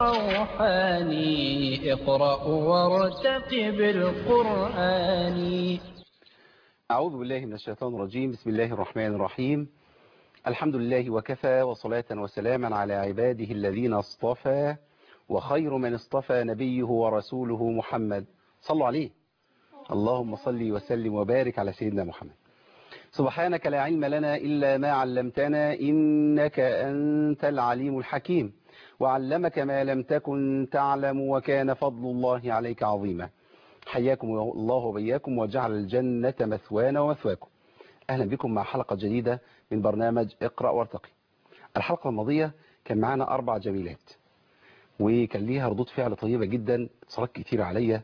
روحاني اقرأ وارتقب القرآن أعوذ بالله من الشيطان الرجيم بسم الله الرحمن الرحيم الحمد لله وكفى وصلاة وسلاما على عباده الذين اصطفى وخير من اصطفى نبيه ورسوله محمد صلوا عليه اللهم صل وسلم وبارك على سيدنا محمد سبحانك لا علم لنا إلا ما علمتنا إنك أنت العليم الحكيم وعلمك ما لم تكن تعلم وكان فضل الله عليك عظيما حياكم الله وبياكم وجعل الجنة مثوانا ومثواكم أهلا بكم مع حلقة جديدة من برنامج اقرأ وارتقي الحلقة الماضية كان معنا أربع جميلات وكان ليها ردود فعل طيبة جدا اتصالات كتير عليا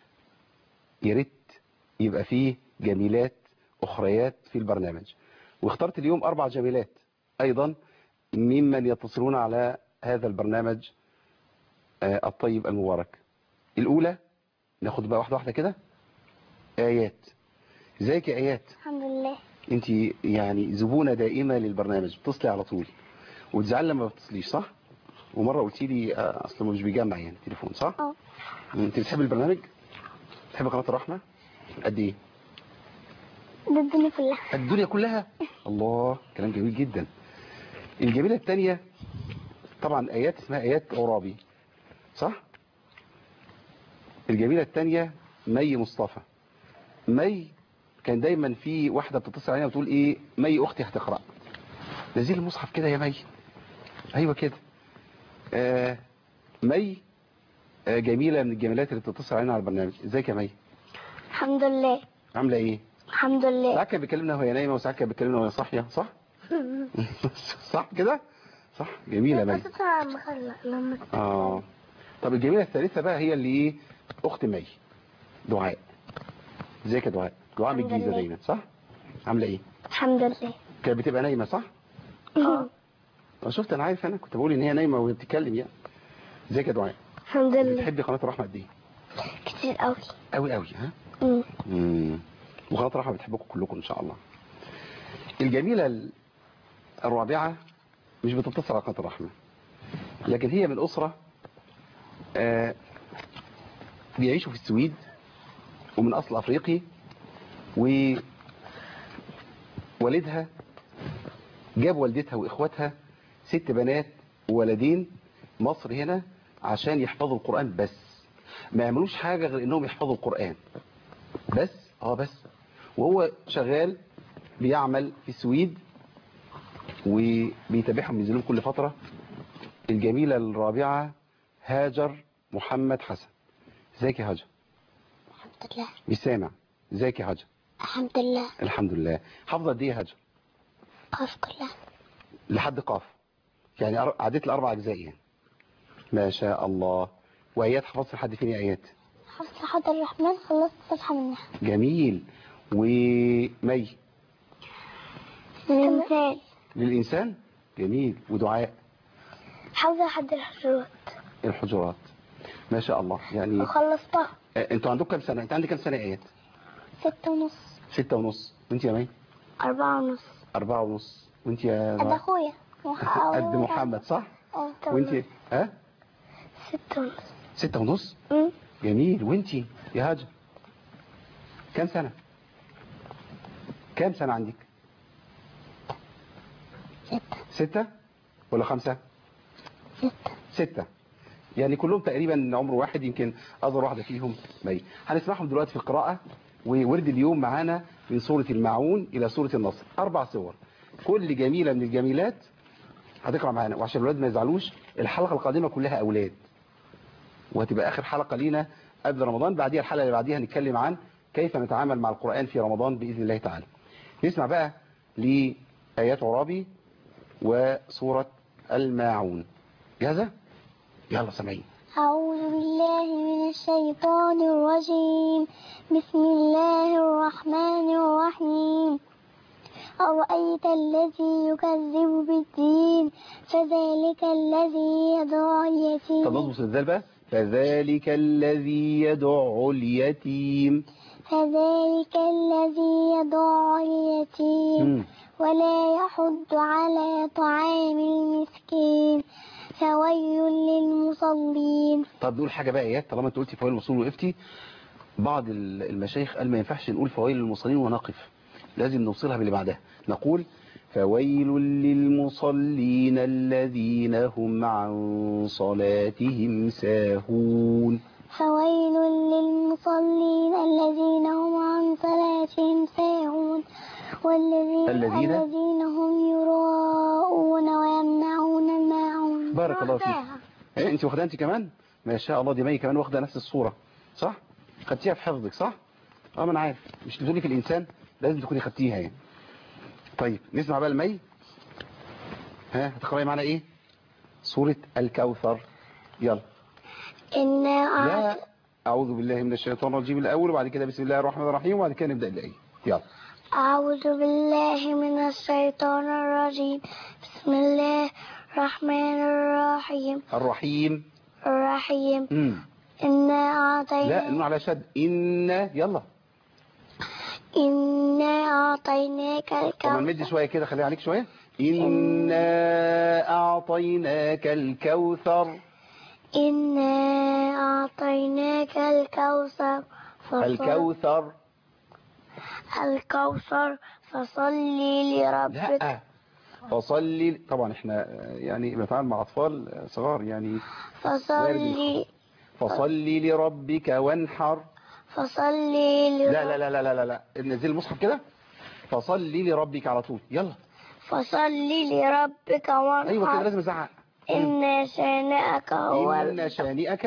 يا ريت يبقى فيه جميلات أخريات في البرنامج واخترت اليوم أربع جميلات أيضا ممن يتصلون على هذا البرنامج آه، الطيب المبارك الأولى ناخد بقى واحدة واحدة كده آيات ازيك يا آيات الحمد لله انت يعني زبونة دائمة للبرنامج بتصلي على طول وتزعل لما ما بتصليش صح ومرة قلت لي آه، اصلا مش بيجمع يعني التليفون صح اه انت بتحب البرنامج بتحب قناة الرحمة قد ايه ده الدنيا كلها الدنيا كلها الله كلام جميل جدا الجميلة الثانية طبعا آيات اسمها آيات عرابي صح الجميلة الثانية مي مصطفى مي كان دايما في واحدة بتتصل علينا وتقول ايه مي اختي هتقرأ نزيل المصحف كده يا مي ايوه كده آه مي آه جميلة من الجميلات اللي بتتصل علينا على البرنامج ازيك يا مي الحمد لله عاملة ايه الحمد لله ساعات كانت بتكلمنا وهي نايمة وساعات كانت بتكلمنا وهي صاحية صح صح كده صح جميلة مي لما خلق لما اه طب الجميلة الثالثة بقى هي اللي ايه اخت مي دعاء ازيك يا دعاء دعاء من الحمد الجيزة لله. دايما صح عاملة ايه الحمد لله كانت بتبقى نايمة صح اه أنا شفت انا عارف انا كنت بقول ان هي نايمة وهي بتتكلم يعني ازيك يا دعاء الحمد لله بتحبي قناة الرحمة قد ايه كتير قوي قوي قوي ها أمم. امم وقناة الرحمة بتحبكم كلكم ان شاء الله الجميلة ال- الرابعة مش بتتصل على قناة الرحمة لكن هي من أسرة آه بيعيشوا في السويد ومن أصل أفريقي ووالدها جاب والدتها وإخواتها ست بنات وولدين مصر هنا عشان يحفظوا القرآن بس ما يعملوش حاجة غير إنهم يحفظوا القرآن بس اه بس وهو شغال بيعمل في السويد وبيتابعهم بينزلهم كل فترة الجميلة الرابعة هاجر محمد حسن ازيك يا هاجر الحمد لله مش سامع ازيك يا هاجر الحمد لله الحمد لله حافظة قد ايه يا هاجر قف كلها لحد قاف يعني أر- عديت الاربع اجزاء يعني ما شاء الله وايات حفظت لحد فين يا ايات حفظ حد الرحمن خلصت صفحة منها جميل ومي الإنسان للانسان جميل ودعاء حفظ حد الحجرات الحجرات ما شاء الله يعني وخلصتها آه، انتوا عندكم كام سنة انت عندك كام سنة ايات ستة ونص ستة ونص وانت يا مي أربعة ونص أربعة ونص وانت يا قد دعاء؟ أخويا قد محمد صح اه وانت ها ستة ونص ستة ونص أمم. جميل وانت يا هاجر كام سنة كام سنة عندك ستة ستة ولا خمسة ستة ستة يعني كلهم تقريبا عمر واحد يمكن أصغر واحدة فيهم مي هنسمعهم دلوقتي في القراءة وورد اليوم معانا من سورة المعون إلى سورة النصر أربع سور كل جميلة من الجميلات هتقرأ معانا وعشان الولاد ما يزعلوش الحلقة القادمة كلها أولاد وهتبقى آخر حلقة لينا قبل رمضان بعديها الحلقة اللي بعديها هنتكلم عن كيف نتعامل مع القرآن في رمضان بإذن الله تعالى نسمع بقى لآيات عرابي وسورة الماعون جاهزة؟ يلا سامعين أعوذ بالله من الشيطان الرجيم بسم الله الرحمن الرحيم أرأيت الذي يكذب بالدين فذلك الذي يدعو طب اليتيم نظبط الذال بقى فذلك الذي يدع اليتيم فذلك الذي يدعو اليتيم مم. ولا يحض على طعام المسكين فويل للمصلين طب نقول حاجة بقى ايات طالما انت قلتي فوائل الوصول وقفتي بعض ال- المشايخ قال ما ينفعش نقول فوائل للمصلين ونقف لازم نوصلها باللي بعدها نقول فويل للمصلين الذين هم عن صلاتهم ساهون فويل للمصلين الذين هم عن صلاتهم ساهون والذين الذين؟ الذين هم يراءون ويمنعون الماعون بارك الله فيك واخداها. ايه انت واخدها انت كمان ما شاء الله دي مي كمان واخده نفس الصورة صح خدتيها في حفظك صح اه ما انا عارف مش بتقولي في الانسان لازم تكوني خدتيها يعني طيب نسمع بقى المي ها هتقراي معانا ايه سورة الكوثر يلا إنا لا أعوذ بالله من الشيطان الرجيم الأول وبعد كده بسم الله الرحمن الرحيم وبعد كده نبدأ الآية يلا أعوذ بالله من الشيطان الرجيم بسم الله الرحمن الرحيم الرحيم الرحيم مم. إنا لا أعطينا النون على شد إن يلا إنا أعطيناك طب ما الكوثر نمد شوية كده خليها عليك شوية إنا أعطيناك الكوثر إنا أعطيناك الكوثر فصل الكوثر الكوثر فصلي لربك لا فصلي طبعا احنا آه، يعني بنتعامل مع أطفال آه، صغار يعني فصلي فصلي لربك وانحر فصلي لا لربك لا لا لا لا لا, لا. نزل المصحف كده فصلي لربك على طول يلا فصلي لربك ايوه كده وانحر لازم ازعق إن شانئك هو ان شانئك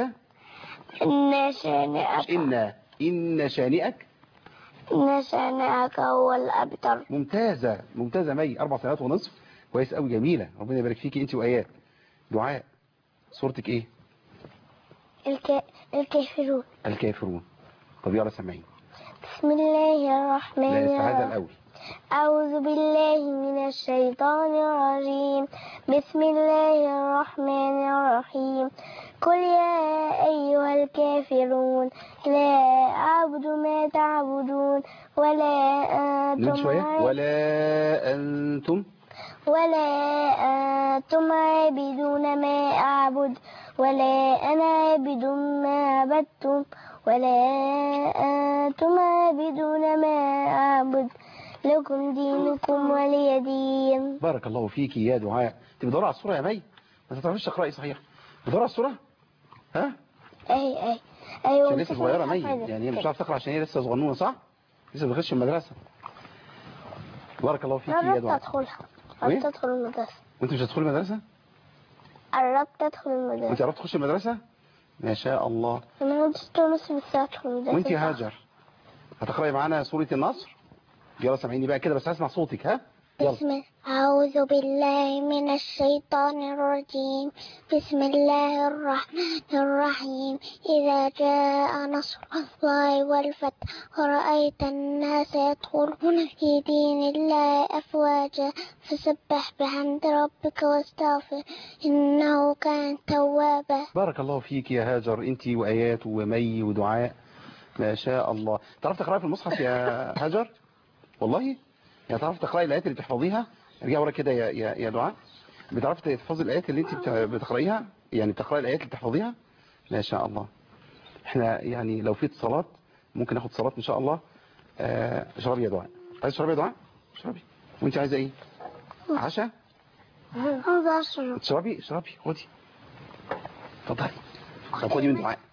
إن شانئك ان ان شانئك إن شانئك هو الأبتر ممتازه ممتازه مي اربع سنوات ونصف كويس قوي جميله ربنا يبارك فيكي انت وايات دعاء صورتك ايه الك... الكافرون الكافرون طب يلا سامعين بسم الله الرحمن لا استعاذ الرحيم الاول أعوذ بالله من الشيطان الرجيم بسم الله الرحمن الرحيم قل يا أيها الكافرون لا أعبد ما تعبدون ولا نقول أنتم شويه عاب- ولا انتم ولا أنتم عابدون ما أعبد ولا أنا عابد ما عبدتم ولا أنتم عابدون ما أعبد لكم دينكم ولي دين بارك الله فيكي يا دعاء انت بتدور على الصوره يا مي ما تعرفيش تقراي صحيح بتدور على الصوره ها أي أي أيوة عشان لسه صغيرة مي يعني هي مش عارفه تقرا عشان هي لسه صغنونه صح لسه ما دخلتش المدرسه بارك الله فيك يا قربت دعاء أدخلها وين؟ قربت أدخل المدرسة وانت مش هتدخلي المدرسه قربت أدخل وانت المدرسة عرفت تخشي المدرسه ما شاء الله أنا عندي ست ونص بس أدخل المدرسة وانت يا هاجر هتقراي معانا سوره النصر يلا سامعيني بقى كده بس هسمع صوتك ها يلا بسم الله أعوذ بالله من الشيطان الرجيم بسم الله الرحمن الرحيم إذا جاء نصر الله والفتح ورأيت الناس يدخلون في دين الله أفواجا فسبح بحمد ربك واستغفر إنه كان توابا بارك الله فيك يا هاجر انت وايات ومي ودعاء ما شاء الله تعرف تقراي في المصحف يا هاجر والله يعني تعرف تقراي الايات اللي بتحفظيها ارجع ورا كده يا يا يا دعاء بتعرفي تحفظي الايات اللي انت بت- بتقرايها يعني بتقراي الايات اللي بتحفظيها ما شاء الله احنا يعني لو في اتصالات ممكن ناخد اتصالات ان شاء الله آه، اشربي يا دعاء عايز تشربي يا دعاء اشربي وانت عايزه ايه عشاء هذا أشرب اشربي اشربي خدي اتفضلي طب خدي من دعاء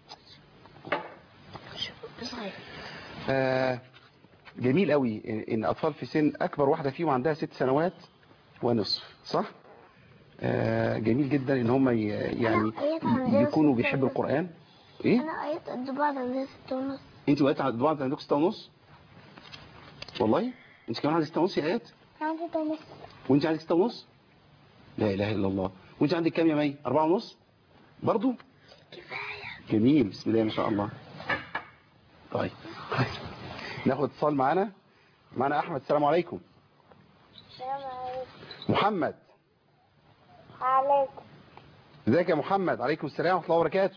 آه، جميل قوي إن- ان اطفال في سن اكبر واحده فيهم عندها ست سنوات ونصف صح آه، جميل جدا ان هم ي- يعني يكونوا بيحبوا القران ايه أنا قريت قد بعض عندي ست ونص انت وقت بعض عندك ستة ونص والله انت كمان عندك ستة ونص يا ايات عندي ست ونص وانت عندك ستة ونص لا اله الا الله وانت عندك كام يا مي اربعة ونص برضو كفاية جميل بسم الله ما شاء الله طيب ناخد اتصال معانا معانا احمد السلام عليكم السلام عليكم محمد عليكم ازيك يا محمد عليكم السلام ورحمه الله وبركاته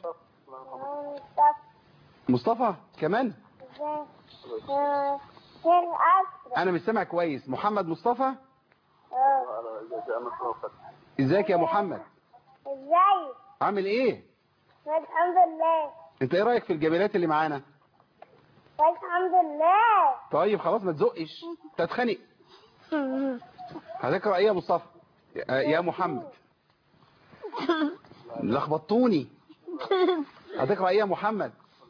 مصطفى كمان فين العصر انا مش سامع كويس محمد مصطفى ازيك يا محمد ازاي عامل ايه الحمد لله انت ايه رايك في الجميلات اللي معانا الحمد لله طيب خلاص ما تزقش تتخنق هتقرا ايه يا مصطفى يا- يا محمد لخبطوني هتقرا ايه يا محمد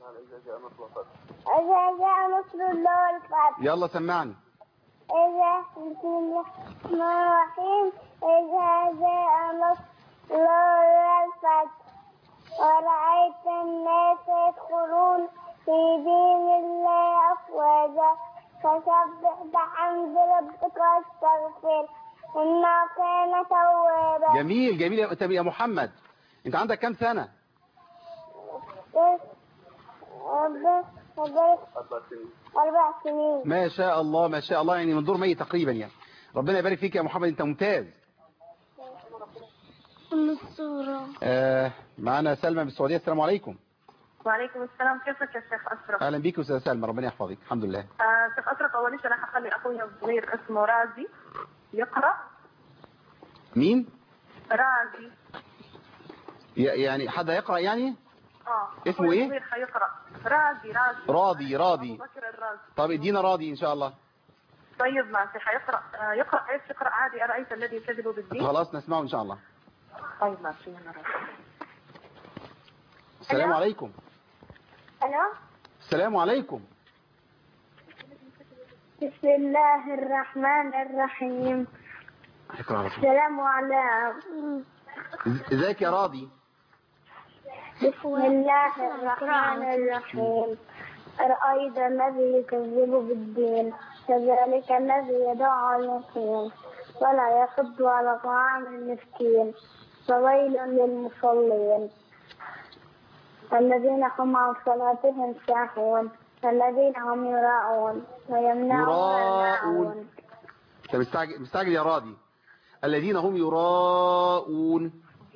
إذا جاء نصر الله والفتح يلا سمعني إذا بسم الله الرحمن الرحيم إذا جاء نصر الله والفتح ورأيت الناس يدخلون في دين الله أفواجا فسبح بحمد ربك واستغفر إنه كان توابا جميل جميل يا- طب يا محمد انت عندك كام سنة ربنا يبارك أربع سنين ما شاء الله ما شاء الله يعني من دور ميت تقريبا يعني ربنا يبارك فيك يا محمد انت ممتاز الصورة آه معنا سلمى من السعودية السلام عليكم وعليكم السلام كيفك يا شيخ أشرف؟ اهلا بيك استاذ سلمى ربنا يحفظك الحمد لله آه شيخ أشرف أول شيء راح أخلي أخوي الصغير اسمه رازي يقرأ مين رازي ي- يعني حد يقرأ يعني اه اسمه أخوي إيه؟ الصغير حيقرأ رازي رازي راضي راضي أبو بكر الرازي طب ادينا راضي ان شاء الله طيب ماشي حيقرأ آه يقرأ إيش يقرأ عادي أرأيت الذي يكذب بالدين خلاص نسمعه ان شاء الله طيب ماشي يلا رازي. السلام ألو؟ عليكم ألو السلام عليكم بسم الله الرحمن الرحيم اقرأ على طول. السلام على إز- ازيك يا راضي بسم الله الرحمن الرحيم أرأيت الذي يكذب بالدين كذلك الذي يدعو اليتيم ولا يحض على طعام المسكين فويل للمصلين الذين هم عن صلاتهم ساهون الذين هم يراءون ويمنعون يراءون. الماعون انت مستعجل مستعجل يا راضي الذين هم يراءون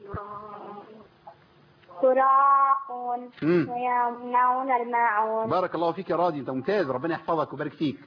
يراءون مم. ويمنعون الماعون بارك الله فيك يا راضي انت ممتاز ربنا يحفظك ويبارك فيك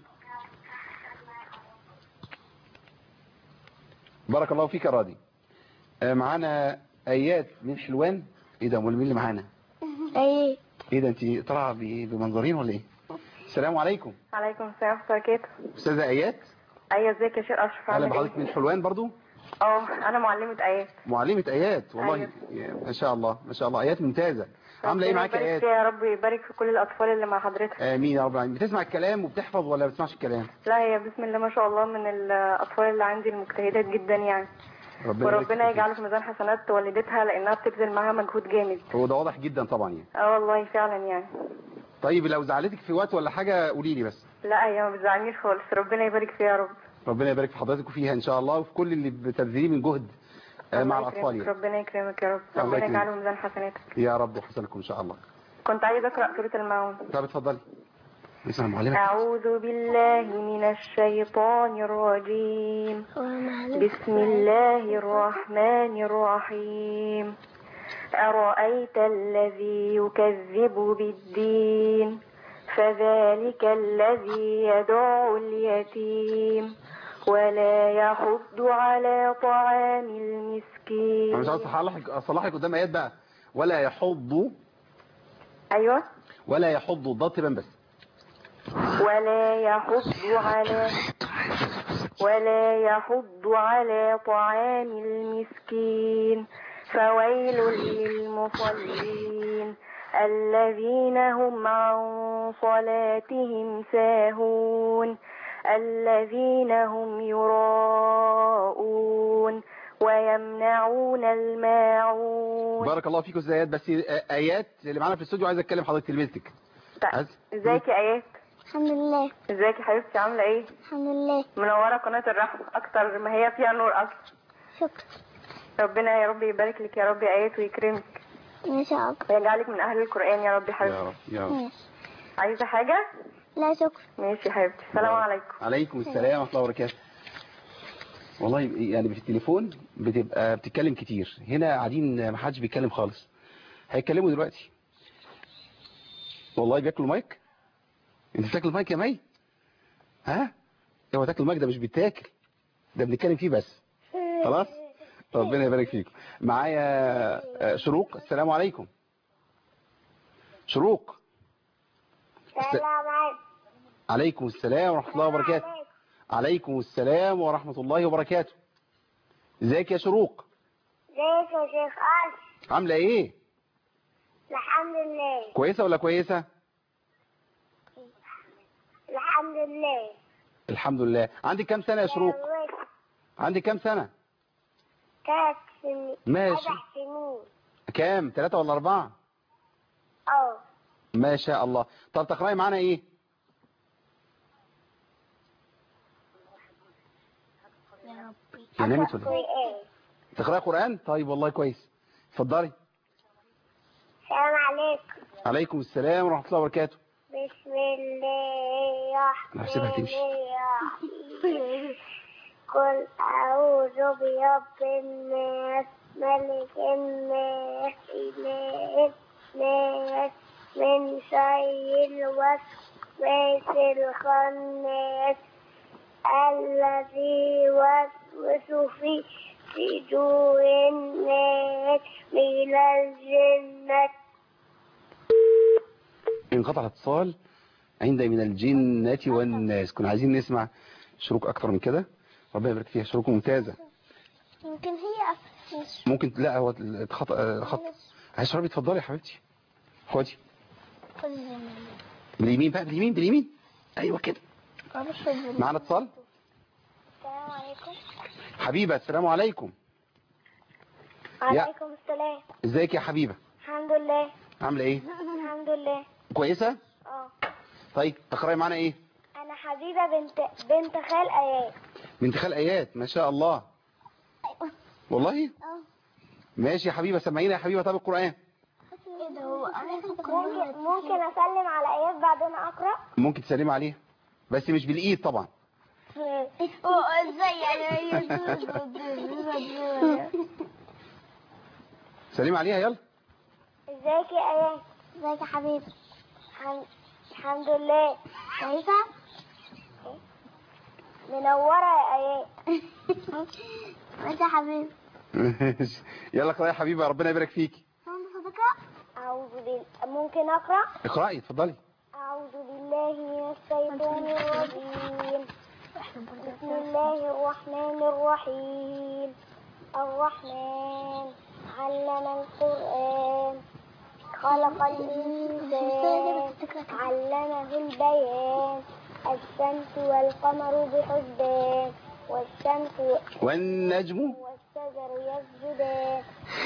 بارك الله فيك يا راضي آه، معانا ايات من حلوان ايه ده امال مين اللي معانا أي ايه ده انت طالعه ب- بمنظرين ولا ايه السلام عليكم عليكم السلام ورحمة الله وبركاته استاذه ايات أيوة ازيك يا شيخ أشرف اهلا عامل بحضرتك من إيه؟ حلوان برضو اه أنا معلمة آيات معلمه ايات والله أيوة. يا- ما شاء الله ما شاء الله ايات ممتازه عامله ايه ربنا معاك يا يبارك ايات فيها يا رب ويبارك في كل الأطفال اللي مع حضرتك امين يا رب العالمين بتسمع الكلام وبتحفظ ولا ما بتسمعش الكلام لا هي بسم الله ما شاء الله من الأطفال اللي عندي المجتهدات جدا يعني ربنا يبارك وربنا فيك. يجعله في ميزان حسنات والدتها لأنها بتبذل معاها مجهود جامد هو ده واضح جدا طبعا يعني اه والله فعلا يعني طيب لو زعلتك في وقت ولا حاجه قولي لي بس لا هي ما بتزعلنيش خالص ربنا يبارك فيها يا رب ربنا يبارك في حضرتك وفيها ان شاء الله وفي كل اللي بتبذليه من جهد آه، مع الله الاطفال يكرمك، يعني. ربنا يكرمك يا رب الله ربنا يكرمك. يجعله في ميزان حسناتك يا رب وحسنكم ان شاء الله كنت عايزة أقرأ سورة المعون طب اتفضلي اسمع معلمك أعوذ بالله من الشيطان الرجيم بسم الله الرحمن الرحيم أرأيت الذي يكذب بالدين فذلك الذي يدعو اليتيم ولا يحض على طعام انا مش عاوز المسكين اصلحك اصلحك قدام ايات بقى ولا يحض أيوة ولا يحض الضاد تبان بس ولا يحض على ولا يحض على طعام المسكين فويل للمصلين الذين هم عن صلاتهم ساهون الذين هم يراءون ويمنعون الماعون بارك الله فيكم ازاي ايات بس آه، ايات اللي معانا في الاستوديو عايز اتكلم حضرتك تلميذتك عايز- ازيك يا ايات الحمد لله ازيك يا حبيبتي عامله ايه الحمد لله منوره قناه الرحمه اكتر ما هي فيها نور اصلا شكرا ربنا يا رب يبارك لك يا رب يا ايات ويكرمك ما شاء الله ويجعلك من اهل القران يا رب يا يا حبيبتي رب يا رب ماشي عايزه حاجه لا شكرا ماشي يا حبيبتي السلام عليكم عليكم السلام ورحمه الله وبركاته والله يعني في التليفون بتبقى بتتكلم كتير هنا قاعدين ما حدش بيتكلم خالص هيتكلموا دلوقتي والله بياكلوا مايك انت بتاكل مايك يا مي ها هو تاكل مايك ده مش بيتاكل ده بنتكلم فيه بس خلاص ربنا يبارك فيكم معايا آه، شروق السلام عليكم شروق السلام عليكم عليكم السلام ورحمة الله وبركاته عليكم السلام ورحمة الله وبركاته ازيك يا شروق ازيك يا شيخ أنس عاملة ايه الحمد لله كويسة ولا كويسة الحمد لله الحمد لله عندك كام سنة يا شروق اتجوزت عندك كام سنة ثلاث سنين ماشي. سبع سنين كام ثلاثة ولا أربعة اه ما شاء الله طب تقرأي معانا ايه هي نامت ولا ايه قرآن تقرأي قرآن طيب والله كويس اتفضلي السلام عليكم عليكم السلام ورحمة الله وبركاته بسم الله أنا هسيبها الرحمن تمشي. الرحيم قل أعوذ برب الناس ملك الناس إله الناس من شر الوسواس الخناس الذي يوسوس في صدور الناس من الجنة انقطع الاتصال عند من الجنة والناس كنا عايزين نسمع شروق أكتر من كده ربنا يبارك فيها شروق ممتازة يمكن هي أفسس ممكن لا هو الخط خط هشربي اتفضلي يا حبيبتي خدي باليمين بقى باليمين باليمين ايوه كده معانا اتصال السلام عليكم حبيبه السلام عليكم وعليكم السلام ازيك يا حبيبه الحمد لله عامله ايه الحمد لله كويسه اه طيب تقراي معانا ايه انا حبيبه بنت بنت خال ايات بنت خال ايات ما شاء الله والله اه ماشي يا حبيبه سمعينا يا حبيبه طب القران ممكن ممكن اسلم على ايات بعدين اقرا ممكن تسلمي عليها بس مش بالايد طبعا ازاي يعني سلمي عليها يلا ازيك يا ايات ازيك يا حبيبي الحمد- الحمد لله كويسه منوره يا ايات ماشي يا حبيبي يلا اقراي يا حبيبه ربنا يبارك فيكي أعوذ بال... ممكن أقرأ؟ اقراي اتفضلي أعوذ بالله من الشيطان الرجيم بسم الله الرحمن الرحيم الرحمن علم القرآن خلق الإنسان علمه البيان الشمس والقمر بحسبان والشمس والنجم والشجر يسجدان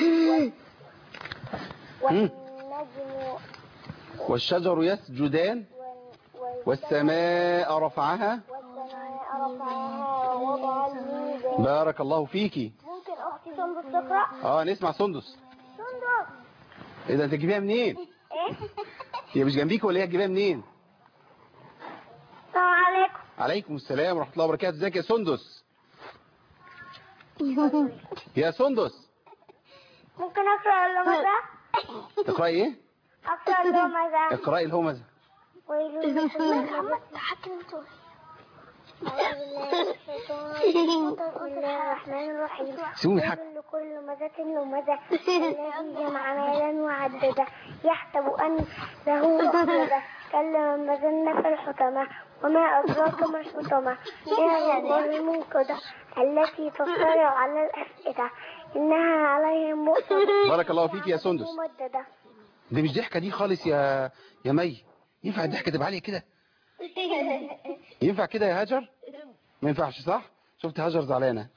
والنجم والشجر يسجدان وال- والسماء رفعها والسماء رفعها ووضع الميزان بارك الله فيكي ممكن اختي سندس تقرا اه نسمع سندس سندس ايه ده انت تجيبيها منين ايه هي مش جنبيك ولا هي تجيبيها منين السلام عليكم عليكم السلام ورحمه الله وبركاته ازيك يا سندس يا سندس ممكن اقرا اللمزه تقراي ايه اقرا اللمزه اقراي الهمزه ويل محمد تحكم أعوذ بالله من الشيطان الرجيم. بسم الله الرحمن الرحيم سيبوني يضحك. ويل لكل همزة لمزة الذي جمع مالا وعدده يحسب أن له أخلده كلا لما زلنا في الحطمة وما أدراك ما الحطمة إنها الظالم الكدى التي تطلع على الأفئدة إنها عليهم مؤصدة بارك الله فيك يا سندس ممددة دي مش ضحكه دي خالص يا يا مي ينفع الضحكه تبقى عاليه كده ينفع كده يا هاجر ما ينفعش صح شفت هاجر زعلانه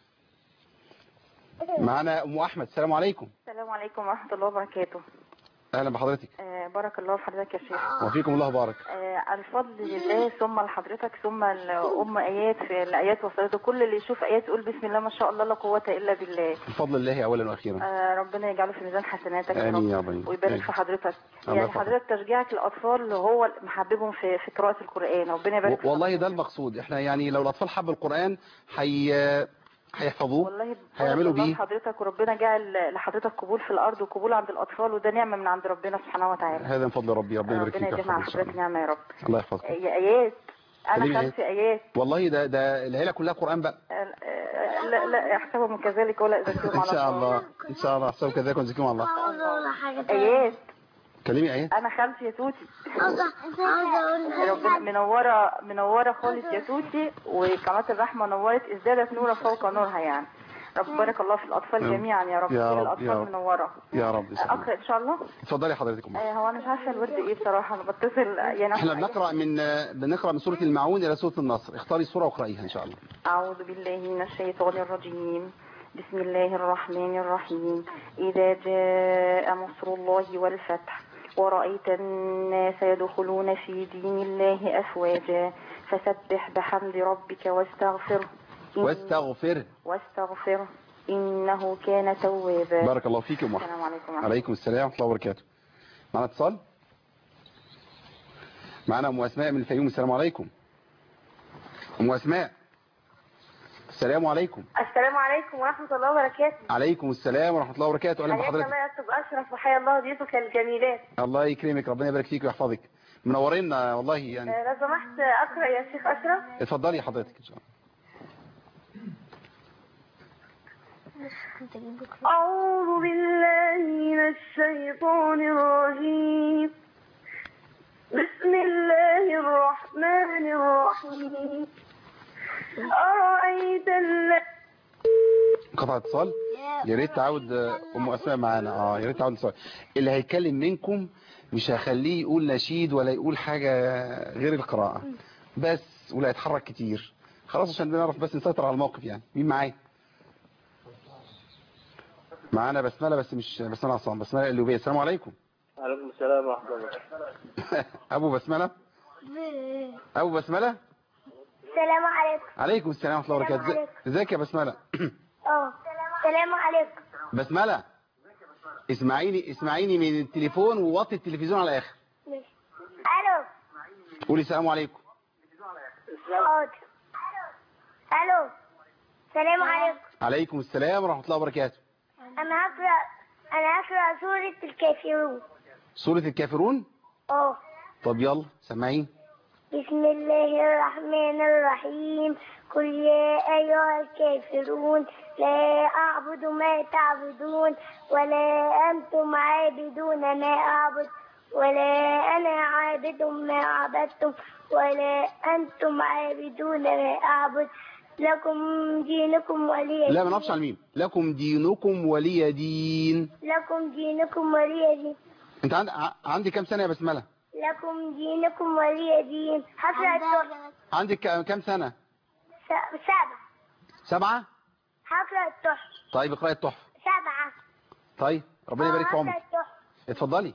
معانا ام احمد السلام عليكم السلام عليكم ورحمة الله وبركاته اهلا بحضرتك آه بارك الله في حضرتك يا شيخ وفيكم الله بارك آه الفضل لله ثم لحضرتك ثم لأم آيات في الآيات وصلته كل اللي يشوف آيات يقول بسم الله ما شاء الله لا قوة إلا بالله بفضل الله اولا واخيرا آه ربنا يجعله في ميزان حسناتك يا امين رب يا رب ويبارك في حضرتك الله يعني يرفعك. حضرتك تشجيعك للأطفال هو اللي محببهم في في قراءة القرآن ربنا يبارك في والله ده المقصود احنا يعني لو الاطفال حبوا القران حي هيحفظوه والله بارك هيعملوا الله بيه لحضرتك وربنا جعل لحضرتك قبول في الأرض وقبول عند الأطفال وده نعمة من عند ربنا سبحانه وتعالى هذا من فضل ربي ربنا يبارك ربنا فيك يا يجمع على حبيبي حضرتك نعمة يا رب الله يحفظك يا آيات خليني أنا خمس آيات والله ده ده العيله كلها قران بقى لا لا احسبهم كذلك ولا اذكرهم ان على شاء الله ان شاء الله احسبوا كذلك ونزكيهم على الله عاوزة أقول حاجة تانية ايات كلمي ايه انا خالتي يا توتي عاوزة عاوزة أقول ربنا منوره منوره خالص يا توتي وقناه الرحمه نورت ازدادت نورا فوق نورها يعني رب بارك الله في الاطفال آمين. جميعا يا رب يا كل رب، الاطفال يا رب. منوره يا رب ان شاء الله اقرا ان شاء الله اتفضلي حضرتك أم. آه، هو انا مش عارفه الورد ايه بصراحه انا بتصل يعني احنا بنقرا من بنقرا من سوره المعون الى سوره النصر اختاري سوره واقرايها ان شاء الله أعوذ بالله من الشيطان الرجيم بسم الله الرحمن الرحيم إذا جاء نصر الله والفتح ورأيت الناس يدخلون في دين الله أفواجا فسبح بحمد ربك واستغفره إن- واستغفر واستغفره إنه كان توابا بارك الله فيك يا ام السلام عليكم ورحمة الله. عليكم السلام ورحمه الله وبركاته معنا اتصال معنا ام اسماء من الفيوم السلام عليكم ام اسماء السلام عليكم السلام عليكم ورحمة الله وبركاته عليكم السلام ورحمه الله وبركاته اهلا حياك بحضرتك الله يا أستاذ أشرف وحيا الله ضيوفك الجميلات الله يكرمك ربنا يبارك فيك ويحفظك منورينا والله يعني آه، لو سمحت أقرأ يا شيخ أشرف اتفضلي حضرتك ان شاء الله أعوذ بالله من الشيطان الرجيم بسم الله الرحمن الرحيم أرأيت الذي قطع اتصال يا ريت تعود آه، ام اسماء معانا اه يا ريت تعود اتصال اللي هيتكلم منكم مش هخليه يقول نشيد ولا يقول حاجه غير القراءه بس ولا يتحرك كتير خلاص عشان بنعرف بس نسيطر على الموقف يعني مين معايا معانا بسمله بس مش بسمله عصام بسمله اللوبيه السلام عليكم عليكم السلام ورحمة الله ابو بسمله ابو بسمله السلام عليكم عليكم السلام ورحمه الله وبركاته السلام إزي- ازيك يا بسمله اه السلام عليكم بسمله اسمعيني اسمعيني من التليفون ووطي التلفزيون على الاخر ماشي. ألو قولي السلام عليكم حاضر ألو السلام عليكم عليكم السلام ورحمة الله وبركاته أنا هقرأ أنا هقرأ سورة الكافرون سورة الكافرون اه طب يلا سمعين بسم الله الرحمن الرحيم قل يا أيها الكافرون لا أعبد ما تعبدون ولا أنتم عابدون ما أعبد ولا أنا عابد ما عبدتم ولا أنتم عابدون ما أعبد لكم دينكم ولي لا ما دين. نقفش على الميم لكم دينكم ولي دين لكم دينكم ولي دين انت عند... ع- عندي كام سنة يا بسملة لكم دينكم ولي دين هقرأ التحفة عندك كا- كام سنة س- سبعة سبعة هقرأ التحفة طيب اقرأي التحفة سبعة طيب ربنا يبارك في هقرأ عمرك التحفة اتفضلي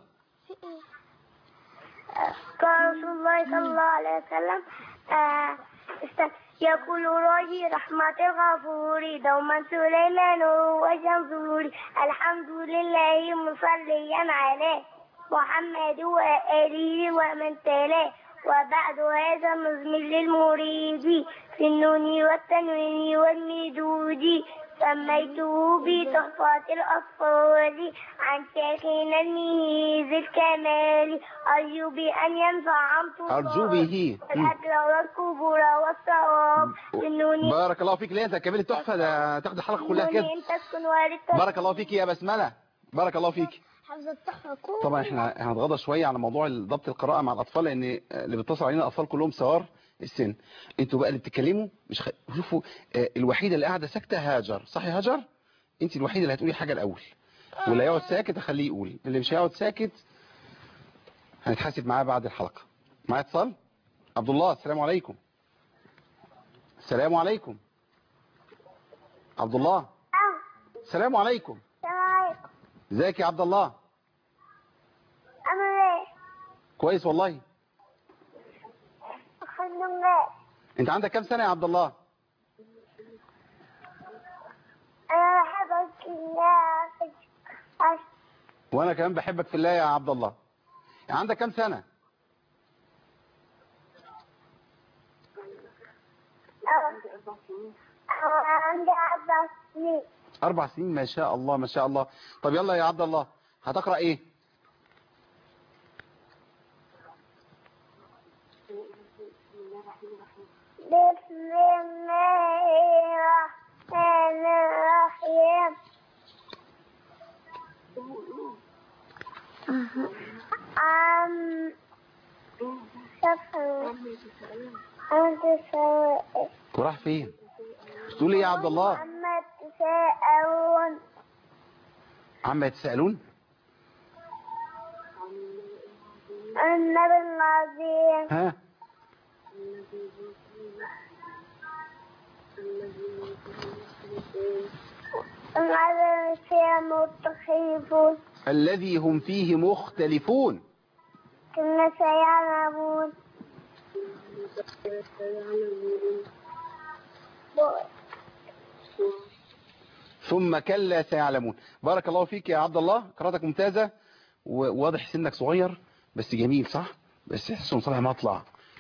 قال رسول الله صلى الله عليه وسلم آه، است- يقول راجي رحمة الغفور دوما سليمان وجنزوري الحمد لله مصليا عليه محمد وآله ومن تلاه وبعد هذا مزمل للمريد في النون والتنوين والمدود سميته بتحفة الأطفال عن شيخنا الميز الكمال أرجو بأن ينفع عن أرجو به الأجر والكبر والصواب بالنون بارك الله فيك ليه انت كمل التحفة ده تاخد الحلقة كلها كده بالنون تسكن والد بارك الله فيك يا بسملة بارك الله فيك حفظ التحفة كله طبعا احنا هنتغاضى شويه على موضوع ضبط القراءه مع الاطفال لان اللي بيتصل علينا الاطفال كلهم صغار السن انتوا بقى اللي بتتكلموا مش خ... شوفوا آه، الوحيده اللي قاعده ساكته هاجر صح يا هاجر انت الوحيده اللي هتقولي حاجه الاول واللي هيقعد ساكت اخليه يقول اللي مش هيقعد ساكت هنتحاسب معاه بعد الحلقه معايا اتصال عبد الله السلام عليكم السلام عليكم عبد الله السلام عليكم ازيك يا عبد الله أنا ليه كويس والله الحمد لله انت عندك كام سنه يا عبد الله أنا بحبك الله وانا كمان بحبك في الله يا عبد الله يعني عندك كام سنة عندي أربع سنين اربع سنين ما شاء الله ما شاء الله طب يلا يا عبد الله هتقرأ ايه بسم الله الرحمن عم صفر عم تساءل وراح فين بتقول ايه يا عبد الله عما تساءلون عما يتساءلون النبي العظيم ها الذي فيها متخيفون الذي هم فيه مختلفون كما سيعلمون ثم كلا سيعلمون بارك الله فيك يا عبد الله قراءتك ممتازة وواضح سنك صغير بس جميل صح بس تحسه طالع مطلع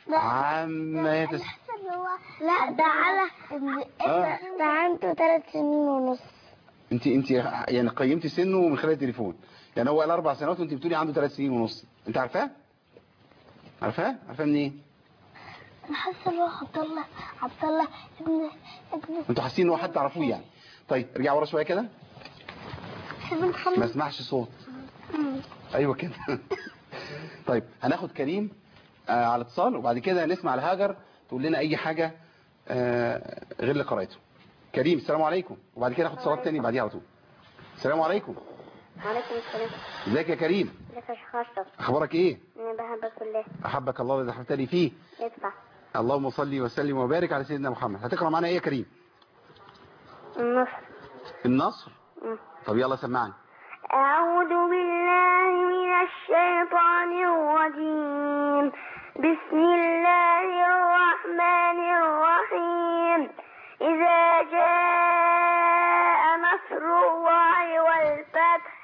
عما يتس... لا ده على آه. ده عنده ثلاث سنين ونص انت انت يعني قيمتي سنه من خلال التليفون يعني هو قال اربع سنوات وانت بتقولي عنده ثلاث سنين ونص انت عارفاه عارفاه عارفاه منين انا حاسه ان هو عبد الله عبد الله ابن ابن انتوا حاسين ان هو حد تعرفوه يعني طيب ارجع ورا شويه كده ابن ما محمد اسمعش صوت ايوه كده طيب هناخد كريم آه على اتصال وبعد كده نسمع لهاجر تقول لنا اي حاجه آه غير اللي قرايته كريم السلام عليكم وبعد كده ناخد اتصالات تاني بعديها على طول السلام عليكم وعليكم السلام ازيك يا كريم ازيك يا شيخ اشرف اخبارك ايه انا بحبك الله احبك الله الذي احببتني فيه ادفع اللهم صل وسلم وبارك على سيدنا محمد هتقرا معانا ايه يا كريم النص النصر مم. طب يلا سمعني أعوذ بالله من الشيطان الرجيم بسم الله الرحمن الرحيم إذا جاء نصر الله والفتح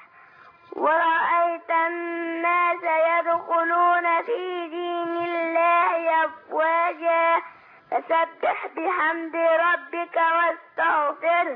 ورأيت الناس يدخلون في دين الله أفواجا فسبح بحمد ربك واستغفره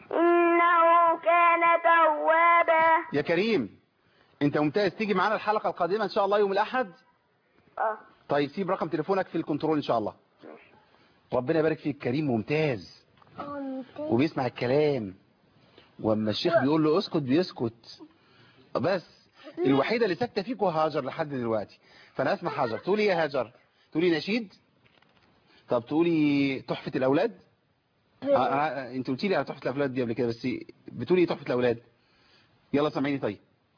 إنه كان توابا يا كريم انت ممتاز تيجي معانا الحلقه القادمه ان شاء الله يوم الاحد اه طيب سيب رقم تليفونك في الكنترول ان شاء الله ربنا يبارك فيك كريم ممتاز وبيسمع الكلام واما الشيخ بيقول له اسكت بيسكت بس الوحيده اللي ساكته فيكوا هاجر لحد دلوقتي فانا اسمع هاجر تقولي ايه يا هاجر تقولي نشيد طب تقولي تحفه الاولاد آه آه انت قلتي لي على تحفه الاولاد دي قبل كده بس بتقولي ايه تحفه الاولاد يلا سامعيني طيب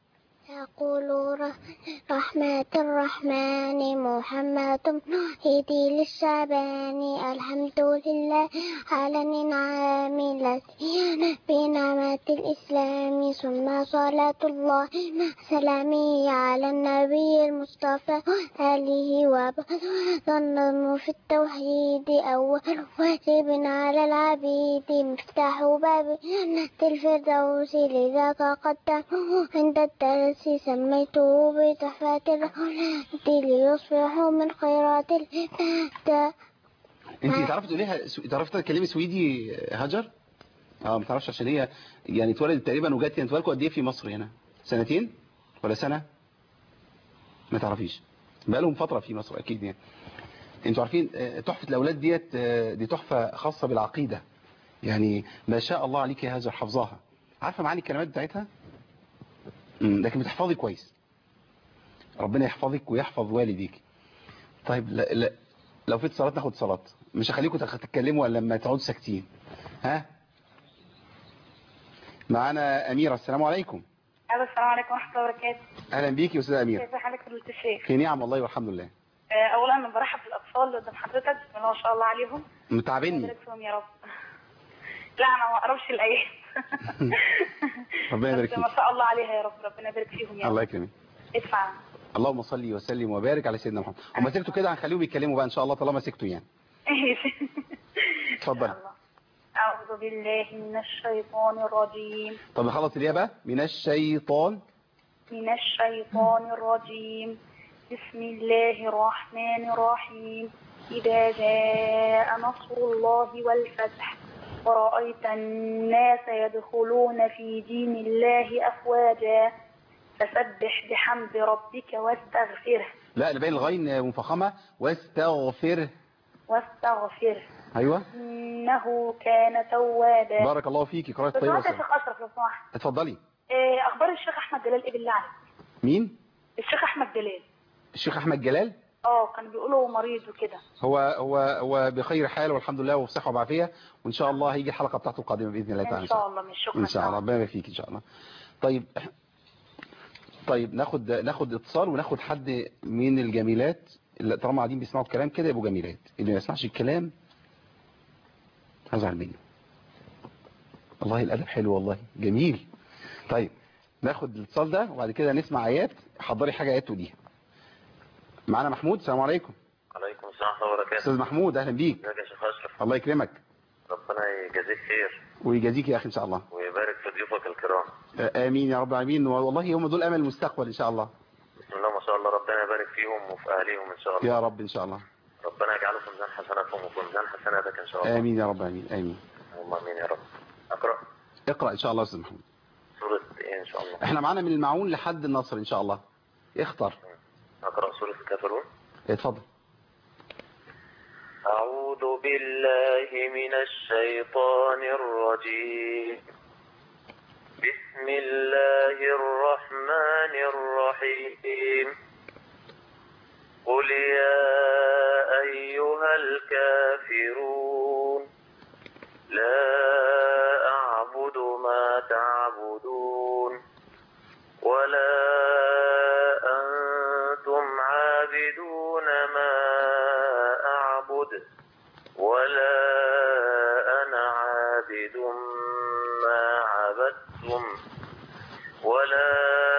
يقول رحمة الرحمن محمد هدي للشعبان الحمد لله على النعم التي بنعمة الإسلام ثم صلاة الله سلامي على النبي المصطفى آله وظنه في التوحيد أول واجب على العبيد مفتاح باب الفردوس لذا تقدم عند الدرس سميته بتحفة الرحمة ليصبحوا من خيرات العباد انت تعرفي تقوليها تعرفي تتكلمي سويدي هاجر اه ما تعرفش عشان هي يعني اتولدت تقريبا وجت انتوا بالكم قد ايه في مصر هنا سنتين ولا سنه ما تعرفيش بقالهم فتره في مصر اكيد يعني انتوا عارفين آه، تحفه الاولاد ديت آه، دي تحفه خاصه بالعقيده يعني ما شاء الله عليك يا هاجر حافظاها عارفه معاني الكلمات بتاعتها امم لكن بتحفظي كويس ربنا يحفظك ويحفظ والديك طيب لا لا لو في اتصالات ناخد اتصالات مش هخليكم تخ- تتكلموا الا لما تقعدوا ساكتين ها معانا اميره السلام عليكم الو السلام عليكم ورحمه الله وبركاته اهلا بيك يا استاذه اميره كيف حالك فضيله الشيخ في نعم والله والحمد لله آه، اولا انا برحب بالاطفال اللي قدام حضرتك بسم الله ما شاء الله عليهم متعبني يبارك فيهم يا رب لا انا ما اقربش الايات ربنا يبارك بس ما فيك شاء الله عليها يا رب ربنا يبارك فيهم يا رب الله يكرمك ادفع اللهم صل وسلم وبارك على سيدنا محمد هم سكتوا كده هنخليهم يتكلموا بقى ان شاء الله طالما سكتوا يعني اتفضل أعوذ بالله من الشيطان الرجيم طب نخلص الياء بقى من الشيطان من الشيطان الرجيم بسم الله الرحمن الرحيم إذا جاء نصر الله والفتح ورأيت الناس يدخلون في دين الله أفواجا فسبح بحمد ربك واستغفره لا اللي باين الغين مفخمه واستغفره واستغفره ايوه إنه كان توابا بارك الله فيك قراءه بس طيبه يا وسلام. شيخ أشرف لو سمحت اتفضلي إيه أخبار الشيخ أحمد جلال إيه بالله عليك مين الشيخ أحمد احمد جلال الشيخ احمد جلال اه كان بيقولوا مريض وكده هو هو هو بخير حال والحمد لله وفي صحه وعافيه وان شاء الله هيجي الحلقه بتاعته القادمه باذن الله تعالى ان شاء الله من الشكر ان شاء الله ربنا يبارك فيك ان شاء الله طيب طيب ناخد ناخد اتصال وناخد حد من الجميلات اللي طالما قاعدين بيسمعوا الكلام كده يبقوا جميلات اللي ما يسمعش الكلام هزعل منه والله الادب حلو والله جميل طيب ناخد الاتصال ده وبعد كده نسمع ايات حضري حاجه ايات وديها معانا محمود السلام عليكم عليكم السلام ورحمة الله وبركاته استاذ محمود اهلا بيك ازيك يا شيخ أشرف الله يكرمك ربنا يجازيك خير ويجازيك يا اخي ان شاء الله ويبارك في ضيوفك الكرام امين يا رب العالمين والله هم دول امل المستقبل ان شاء الله بسم الله ما شاء الله ربنا يبارك فيهم وفي أهليهم إن شاء الله يا رب ان شاء الله ربنا يجعله في ميزان حسناتهم وفي ميزان حسناتك إن شاء الله امين يا رب العالمين امين اللهم آمين يا رب أقرأ اقرا ان شاء الله يا استاذ محمود سورة إيه إن شاء الله احنا معانا من المعون لحد النصر ان شاء الله اختر أقرأ سورة الكافرون اتفضل أعوذ بالله من الشيطان الرجيم بسم الله الرحمن الرحيم قل يا أيها الكافرون لا أعبد ما تعبدون ولا أنتم عابدون ما أعبد ولا أنا عابد ما عبدتم ولا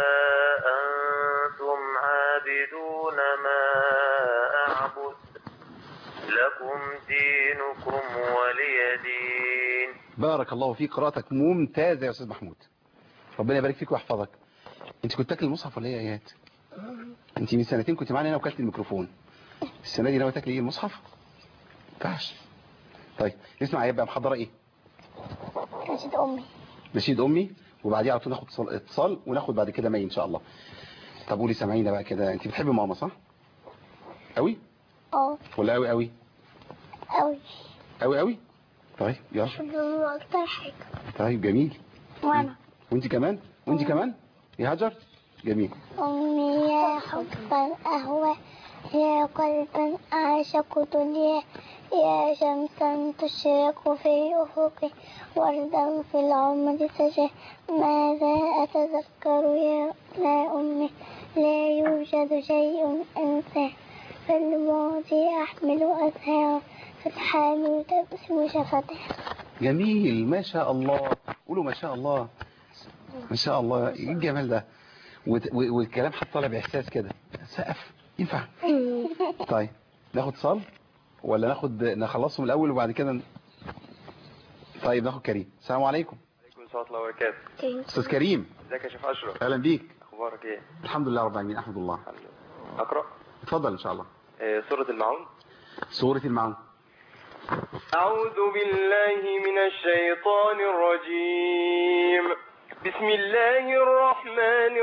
أنتم عابدون ما أعبد لكم دينكم ولي دين بارك الله فيك قراءتك ممتازه يا استاذ محمود ربنا يبارك فيك ويحفظك انت كنت تاكل المصحف ولا ايه يا ايات انت من سنتين كنت معانا هنا وكلت الميكروفون السنه دي ناوي تاكلي ايه المصحف ما ينفعش طيب نسمع ايات بقى محضره ايه نشيد أمي نشيد امي وبعديها على طول ناخد اتصال- اتصال وناخد بعد كده مي ان شاء الله طب قولي سامعينا بقى كده انت بتحبي ماما صح قوي اه ولا قوي قوي أوي قوي قوي طيب يلا بحب ماما أكتر حاجة طيب جميل وأنا وانت كمان وانت كمان يا هاجر جميل أمي يا حبا أهوى يا قلبا أعشق دنيا يا شمسا تشرق في أفقي وردا في العمر سجى ماذا أتذكر يا يا أمي لا يوجد شيء أنساه في الماضي أحمل أزهار في الحال تبسم شفتها جميل ما شاء الله قولوا ما شاء الله ما شاء الله ايه الجمال ده وت- و- والكلام حتى طالع باحساس كده سقف ينفع طيب ناخد صال ولا ناخد نخلصهم الاول وبعد كده ن- طيب ناخد كريم السلام عليكم عليكم السلام ورحمة الله وبركاته استاذ كريم ازيك يا شيخ أشرف اهلا بيك أخبارك إيه؟ الحمد لله رب العالمين احمد الله الحمد لله أقرأ اتفضل ان شاء الله آه، سورة المعون سورة المعون أعوذ بالله من الشيطان الرجيم بسم الله الرحمن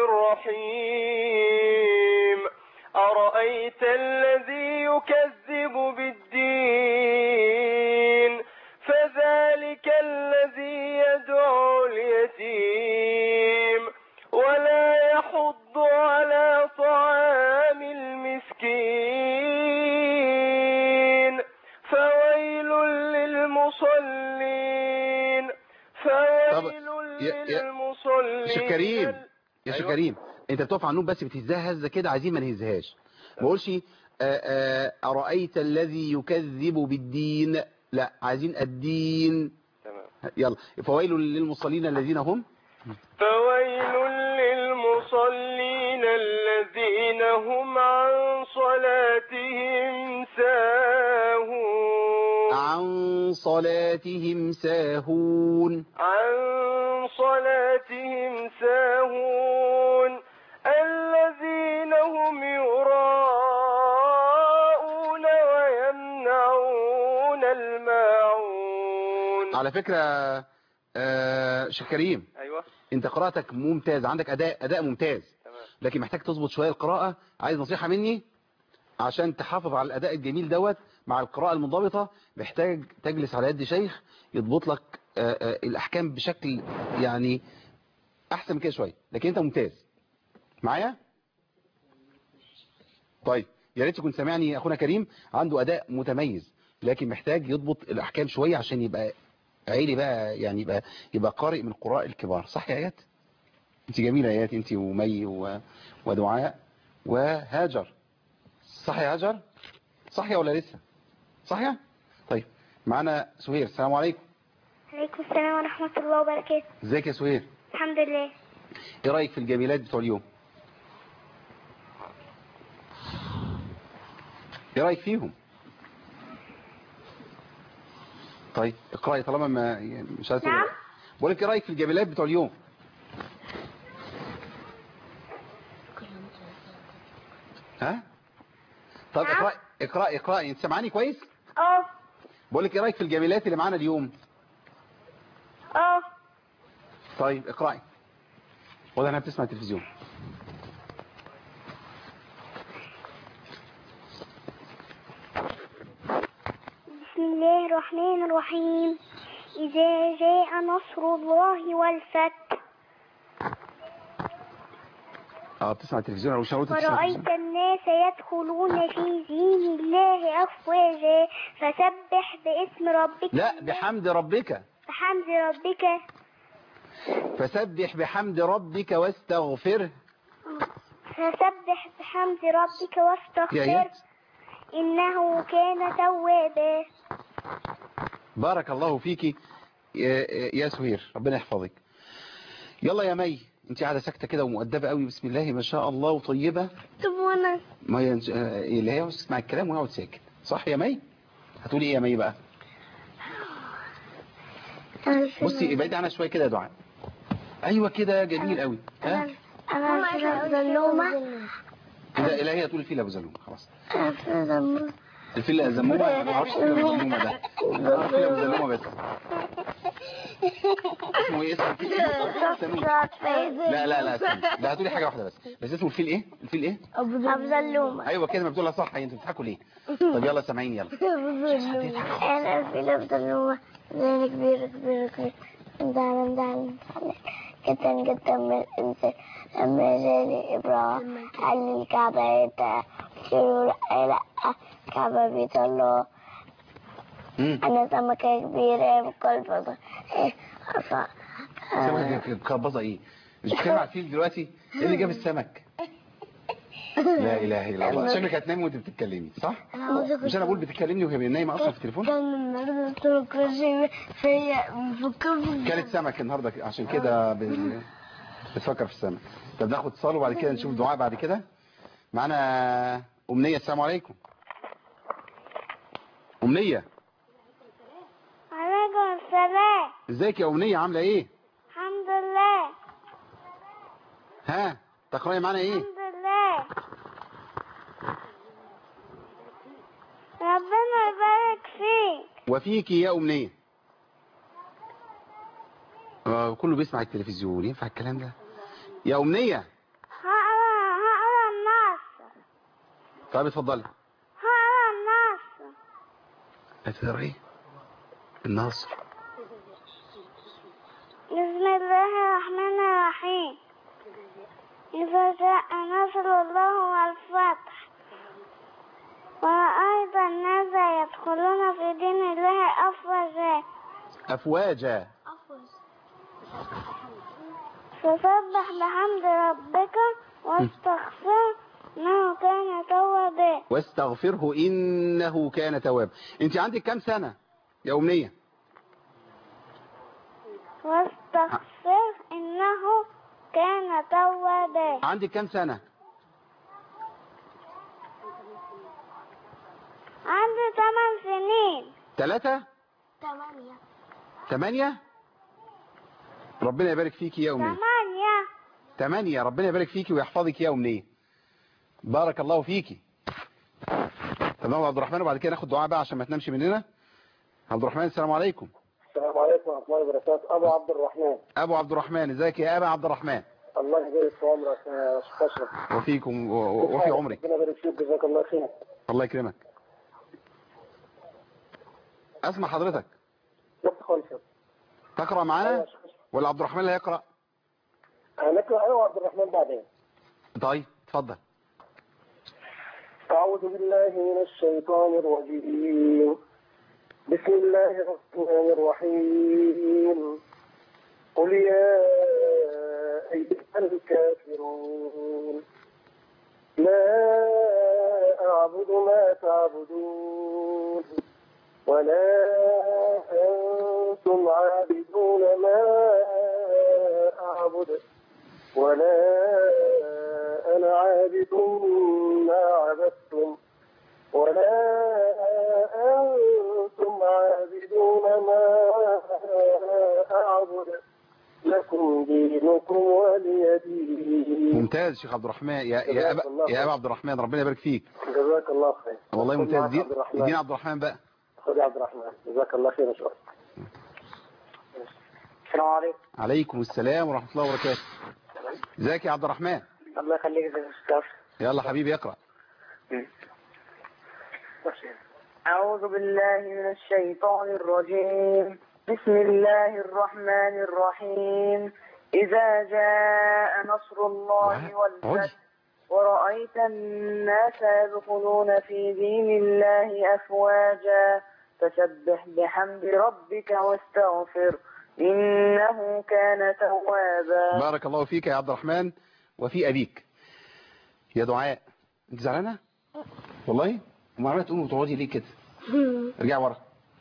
الرحيم أرأيت الذي يكذب بالدين فذلك الذي يدعو اليتيم ولا يحض على طعام المسكين فويل للمصلين فويل يا- يا- للمصلين يا شيخ كريم يا شيخ أيوة. كريم انت بتقف على النوم بس بتهزها هزه كده عايزين ما نهزهاش ما اقولش آه، آه، ارايت الذي يكذب بالدين لا عايزين الدين تمام يلا فويل للمصلين الذين هم فويل للمصلين الذين هم عن صلاتهم ساهون عن صلاتهم ساهون عن صلاتهم ساهون الذين هم يراءون ويمنعون الماعون على فكرة آه، شيخ كريم ايوه انت قراءتك ممتاز عندك اداء اداء ممتاز تمام لكن محتاج تظبط شوية القراءة عايز نصيحة مني عشان تحافظ على الاداء الجميل دوت مع القراءة المنضبطة محتاج تجلس على يد شيخ يضبط لك آه، آه، الاحكام بشكل يعني احسن من كده شوية لكن انت ممتاز معايا طيب يا ريت يكون سامعني اخونا كريم عنده اداء متميز لكن محتاج يضبط الاحكام شويه عشان يبقى عيلي بقى يعني يبقى يبقى قارئ من القراء الكبار صح يا ايات انت جميله يا ايات انت ومي و... ودعاء وهاجر صح يا هاجر صح يا ولا لسه صح يا طيب معانا سهير السلام عليكم عليكم السلام ورحمة الله وبركاته ازيك يا سهير الحمد لله ايه رايك في الجميلات بتوع اليوم ايه رايك فيهم طيب اقراي طالما ما يعني مش عايز نعم. بقول لك ايه رايك في الجميلات بتوع اليوم ها طب نعم. اقراي اقراي اقراي انت سامعاني كويس اه بقول لك ايه رايك في الجميلات اللي معانا اليوم اه طيب اقراي واضح انها بتسمع التلفزيون بسم الله الرحمن الرحيم إذا جاء نصر الله والفتح اه بتسمع التلفزيون او مش هقول تسمع ورأيت التلفزيون. الناس يدخلون في دين الله أفواجا فسبح باسم ربك لا بحمد ربك بحمد ربك فسبح بحمد ربك واستغفره فسبح بحمد ربك يا واستغفره ايات إنه كان توابا بارك الله فيكي يا يا سهير ربنا يحفظك يلا يا مي انت قاعده ساكته كده ومؤدبه قوي بسم الله ما شاء الله وطيبه طب وانا ما ينج... آه، اللي هي تسمع الكلام ويقعد ساكت صح يا مي هتقولي ايه يا مي بقى بصي ابعدي عنها شويه كده يا دعاء ايوه كده جميل قوي ها انا كده زلومه كده لا هي تقول الفيل ابو زلومه خلاص انا كده زلومه الفيل ابو زلومه ما بعرفش الفيل ابو زلومه ده انا عارف الفيل ابو زلومه بس اسمه ايه اسمه الفيل ايه سميه. لا لا لا استنى. لا هتقولي حاجه واحده بس بس اسمه الفيل ايه الفيل ايه ابو زلومه ايوه كده ما بتقولها صح انتوا بتضحكوا ليه طب يلا سامعين يلا انا في لبس اللومه زين كبير كبير كبير دعنا دعنا جدا جدا من الانسان لما جاني ابراهيم قال لي الكعبه يتا قلت لا لا الكعبه بيطلعوا امم انا سمكه كبيره بكل فضل ايه ف- سمكه كربظه ايه مش بتتكلم على الفيل دلوقتي ايه اللي جاب السمك لا اله الا الله شكلك هتنامي وانت بتتكلمي صح مش انا بقول بتتكلمني وهي نايمه اصلا في التليفون كان النهارده طرق رجيم في بفكر في كانت سمك النهارده عشان كده ب- بتفكر في السمك طب ناخد اتصال وبعد كده نشوف دعاء بعد كده معانا امنيه السلام عليكم امنيه عليكم السلام ازيك يا امنيه عامله ايه الحمد لله ها تقراي معانا ايه الحمد لله ربنا يبارك فيك وفيك يا امنيه آه كله بيسمع التلفزيون ينفع الكلام ده يا امنيه هقرا هقرا النص طب اتفضلي هقرا النص هتقراي النصر بسم الله الرحمن الرحيم إذا جاء نصر الله والفتح ورأيت الناس يدخلون في دين الله أفواجا افواجا فسبح بحمد ربك واستغفر إنه كان توابا واستغفره انه كان تواب انت عندك كام سنه يا امنيه واستغفر إنه كان توابا عندك كام سنه عندي ثمان سنين ثلاثة ثمانية ثمانية ربنا يبارك فيكي يا أمنية ثمانية ثمانية ربنا يبارك فيكي ويحفظك يا أمنية بارك الله فيكي طب ناخد عبد الرحمن وبعد كده ناخد دعاء بقى عشان ما تنامش مننا عبد الرحمن السلام عليكم السلام عليكم ورحمة الله وبركاته أبو عبد الرحمن أبو عبد الرحمن ازيك يا أبا عبد الرحمن الله يبارك في عمرك يا شيخ أشرف وفيكم و- و- وفي عمرك ربنا يبارك فيك جزاك الله خير الله يكرمك أسمع حضرتك وقت خالص تقرأ معانا ولا عبد الرحمن اللي هيقرأ هنقرأ أنا وعبد الرحمن بعدين طيب اتفضل أعوذ بالله من الشيطان الرجيم بسم الله الرحمن الرحيم قل يا أيها الكافرون لا أعبد ما تعبدون ولا أنتم عابدون ما أعبد ولا أنا عابد ما عبدتم ولا أنتم عابدون ما أعبد لكم دينكم ولي دين ممتاز شيخ عبد الرحمن يا يا أبا يا أبا عبد الرحمن ربنا يبارك فيك جزاك الله خير والله خذ ممتاز معك دي عبد الرحمن. ادينا عبد الرحمن بقى خذ يا عبد الرحمن جزاك الله خير شكرا السلام عليكم عليكم السلام ورحمة الله وبركاته ازيك يا عبد الرحمن الله يخليك يا استاذ يلا حبيبي اقرأ أعوذ بالله من الشيطان الرجيم بسم الله الرحمن الرحيم إذا جاء نصر الله والفتح ورأيت الناس يدخلون في دين الله أفواجا فسبح بحمد ربك واستغفر إنه كان توابا بارك الله فيك يا عبد الرحمن وفي أبيك يا دعاء انت زعلانة والله وما عمالة تقوم وتقعدي ليه كده ارجع ورا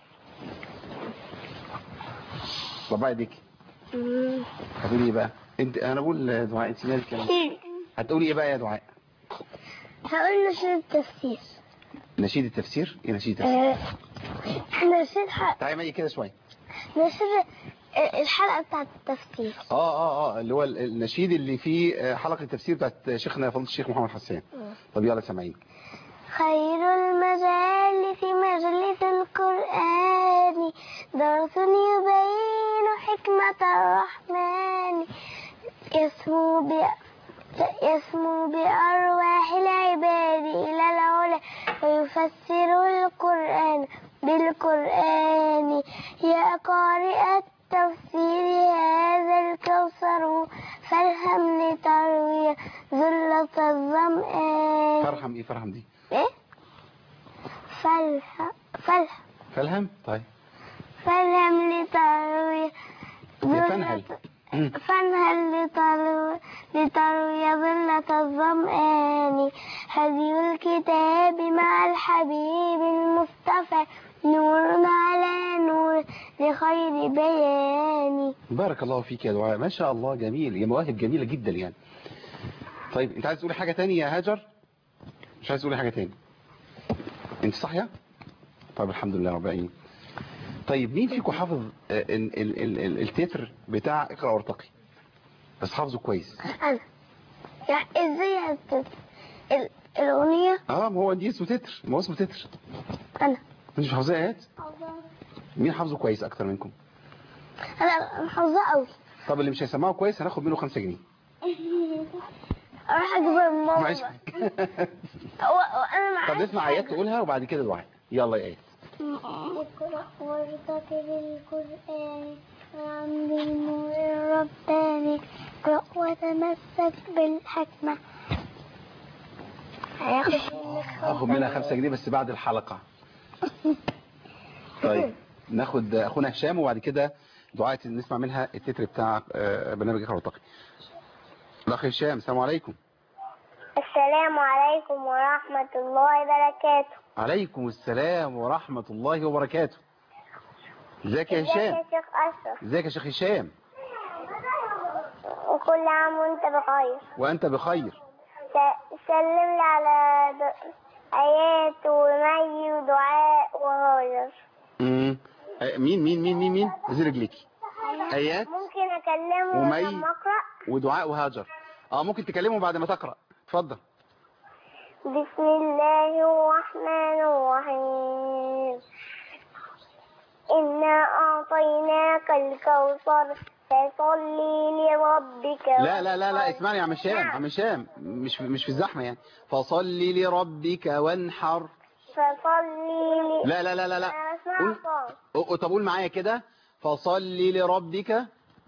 ربع ايديك هتقولي ايه بقى انت انا بقول دعاء انت مالك يا- هتقولي ايه بقى يا دعاء هقول نشيد التفسير نشيد التفسير ايه نشيد التفسير آه، نشيد ح- تعالي معايا كده شويه نشيد الحلقة بتاعت التفسير اه اه اه اللي هو النشيد اللي فيه آه، حلقه التفسير بتاعت شيخنا فضيله الشيخ محمد حسان طب يلا سامعين خير المجالس مجلس القرآن درس يبين حكمة الرحمن يسمو ب يسمو بأرواح العباد إلى العلا ويفسر القرآن بالقرآن يا قارئ التفسير هذا الكوثر فالهم لتروي ذلة الظمآن فرحم ايه فرحم دي ايه فالها فالها فالهم طيب فالهم لتروي يا فنهل مم. فانهل لتروي لتروي ظلة الظمآن هدي الكتاب مع الحبيب المصطفى نور على نور لخير بيان بارك الله فيك يا دعاء ما شاء الله جميل هي مواهب جميلة جدا يعني طيب انت عايز تقولي حاجة تانية يا هاجر مش عايز تقولي حاجة تانية انت صاحية طيب الحمد لله رب العالمين طيب مين فيكم حافظ آه، ال ال ال ال التتر بتاع اقرأ وارتقي بس حافظه كويس انا يعني ازاي هت- ال- الاغنية اه ما هو دي اسمه تتر ما هو اسمه تتر انا انت مش حافظاه ايات مين حافظه كويس اكتر منكم انا محافظة قوي طب اللي مش هيسمعه كويس هناخد منه 5 جنيه اروح اجيبها من ماما معلش و- وانا معايا طب نسمع ايات تقولها وبعد كده دعاء يلا يا ايات اقرأ وارتقب القرآن وعند النور الرباني اقرأ وتمسك بالحكمة هياخد منك هاخد منها 5 جنيه بس بعد الحلقة طيب ناخد اخونا هشام وبعد كده دعاء نسمع منها التتر بتاع آه، برنامج اقرا وارتقي الاخ هشام السلام عليكم السلام عليكم ورحمة الله وبركاته عليكم السلام ورحمة الله وبركاته ازيك يا ازيك هشام يا شيخ أشرف ازيك يا شيخ هشام وكل عام وانت بخير وانت بخير س- سلم لي على د... آيات ومي ودعاء وهاجر مم. آه، مين مين مين مين مين زي رجليكي ايات ممكن أكلمه ومي. لما أقرأ ودعاء وهاجر اه ممكن تكلمه بعد ما تقرأ اتفضل بسم الله الرحمن الرحيم إنا أعطيناك الكوثر فصلي لربك لا لا لا لا اسمعني يا عم هشام عم هشام مش مش في الزحمه يعني فصلي لربك وانحر فصلي ل... لا لا لا لا لا أنا بسمع قول صوت. أو- طب قول معايا كده فصلي لربك